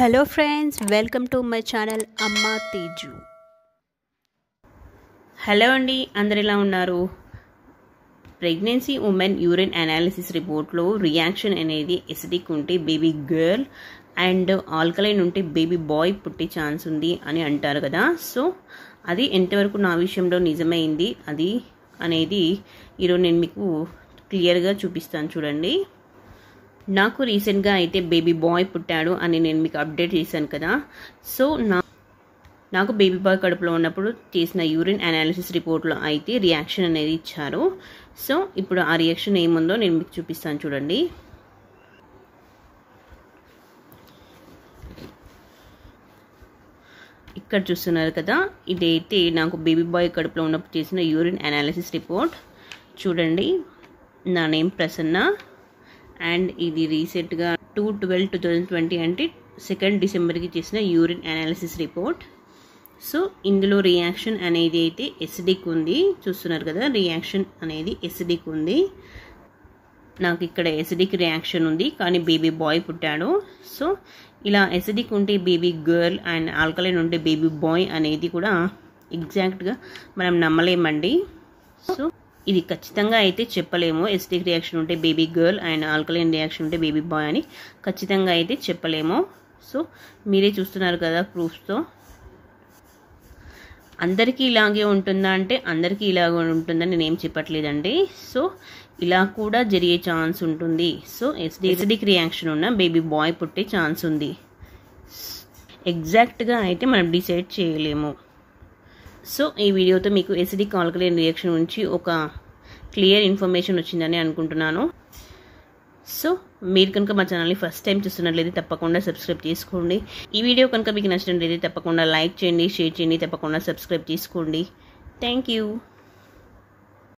hello friends welcome to my channel అమ్మ Teju hello అండి అందరు ఎలా ఉన్నారు ప్రెగ్నెన్సీ ఉమెన్ యూరిన్ అనాలిసిస్ రిపోర్ట్లో రియాక్షన్ అనేది ఎసిడిక్ ఉంటే బేబీ గర్ల్ అండ్ ఆల్కలైన్ ఉంటే బేబీ బాయ్ పుట్టే ఛాన్స్ ఉంది అని అంటారు కదా సో అది ఎంతవరకు నా విషయంలో నిజమైంది అది అనేది ఈరోజు నేను మీకు క్లియర్గా చూపిస్తాను చూడండి నాకు రీసెంట్గా అయితే బేబీ బాయ్ పుట్టాడు అని నేను మీకు అప్డేట్ చేశాను కదా సో నా నాకు బేబీ బాయ్ కడుపులో ఉన్నప్పుడు చేసిన యూరిన్ అనాలిసిస్ రిపోర్ట్లో అయితే రియాక్షన్ అనేది ఇచ్చారు సో ఇప్పుడు ఆ రియాక్షన్ ఏముందో నేను మీకు చూపిస్తాను చూడండి ఇక్కడ చూస్తున్నారు కదా ఇదైతే నాకు బేబీ బాయ్ కడుపులో ఉన్నప్పుడు చేసిన యూరిన్ అనాలిసిస్ రిపోర్ట్ చూడండి నా నేమ్ ప్రసన్న అండ్ ఇది రీసెంట్గా two twelve two thousand twenty అంటే సెకండ్ డిసెంబర్కి చేసిన యూరిన్ అనాలిసిస్ రిపోర్ట్ సో ఇందులో రియాక్షన్ అనేది అయితే ఎసిడిక్ ఉంది చూస్తున్నారు కదా రియాక్షన్ అనేది ఎసిడిక్ ఉంది నాకు ఇక్కడ ఎసిడిక్ రియాక్షన్ ఉంది కానీ బేబీ బాయ్ పుట్టాడు సో ఇలా ఎసిడిక్ ఉంటే బేబీ గర్ల్ అండ్ ఆల్కలైన్ ఉంటే బేబీ బాయ్ అనేది కూడా ఎగ్జాక్ట్గా మనం నమ్మలేమండి సో ఇది ఖచ్చితంగా అయితే చెప్పలేము ఎసిడిక్ రియాక్షన్ ఉంటే baby girl and alkaline reaction ఉంటే బేబీ బాయ్ అని ఖచ్చితంగా అయితే చెప్పలేము సో మీరే చూస్తున్నారు కదా ప్రూఫ్స్తో అందరికీ ఇలాగే ఉంటుందా అంటే అందరికీ ఇలాగే ఉంటుందని నేనేం చెప్పట్లేదండి సో ఇలా కూడా జరిగే ఛాన్స్ ఉంటుంది సో ఎస్డి ఎసిడిక్ రియాక్షన్ ఉన్న బేబీ బాయ్ పుట్టే ఛాన్స్ ఉంది ఎగ్జాక్ట్గా అయితే మనం డిసైడ్ చేయలేము సో ఈ వీడియోతో మీకు ఎసిడిక్ ఆల్కలైన్ రియాక్షన్ నుంచి ఒక క్లియర్ ఇన్ఫర్మేషన్ వచ్చిందని అనుకుంటున్నాను సో మీరు కనుక మా ఛానల్ని ఫస్ట్ టైం చూస్తున్నట్లయితే తప్పకుండా సబ్స్క్రైబ్ చేసుకోండి ఈ వీడియో కనుక మీకు నచ్చినట్లయితే తప్పకుండా లైక్ చేయండి షేర్ చేయండి తప్పకుండా సబ్స్క్రైబ్ చేసుకోండి థ్యాంక్ యూ